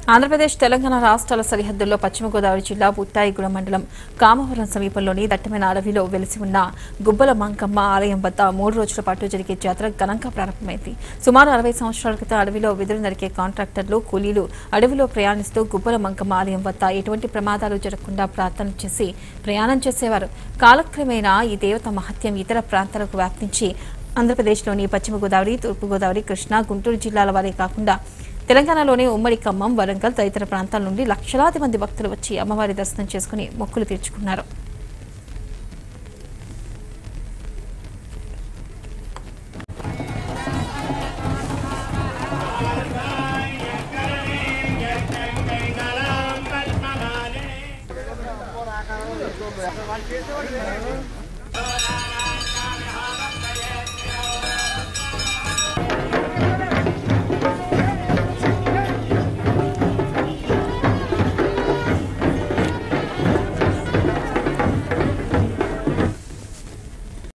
ఆంధ్రప్రదేశ్ తెలంగాణ రాష్ట్రాల సరిహద్దుల్లో పశ్చిమ గోదావరి జిల్లా బుట్టాయిగూడెం మండలం కామవరం సమీపంలోని దట్టమైన అడవిలో వెలిసి ఉన్న గుబ్బల మంకమ్మ ఆలయం వద్ద మూడు రోజుల పాటు జరిగే జాతర ఘనంగా ప్రారంభమైంది సుమారు అరవై సంవత్సరాల క్రితం అడవిలో వెదురు నరికే కాంట్రాక్టర్లు కూలీలు అడవిలో ప్రయాణిస్తూ గుబ్బల మంకమ్మ ఆలయం వద్ద ఎటువంటి ప్రమాదాలు జరగకుండా ప్రార్థన చేసి ప్రయాణం చేసేవారు కాలక్రమేణా ఈ దేవత మహత్యం ఇతర ప్రాంతాలకు వ్యాప్తించి ఆంధ్రప్రదేశ్లోని పశ్చిమ గోదావరి తూర్పు గోదావరి కృష్ణా గుంటూరు జిల్లాల వారే కాకుండా తెలంగాణలోని ఉమ్మడి ఖమ్మం వరంగల్ తదితర ప్రాంతాల నుండి లక్షలాది మంది భక్తులు వచ్చి అమ్మవారి దర్శనం చేసుకుని మొక్కులు తీర్చుకున్నారు వాళ్ళు చేసేవాళ్ళు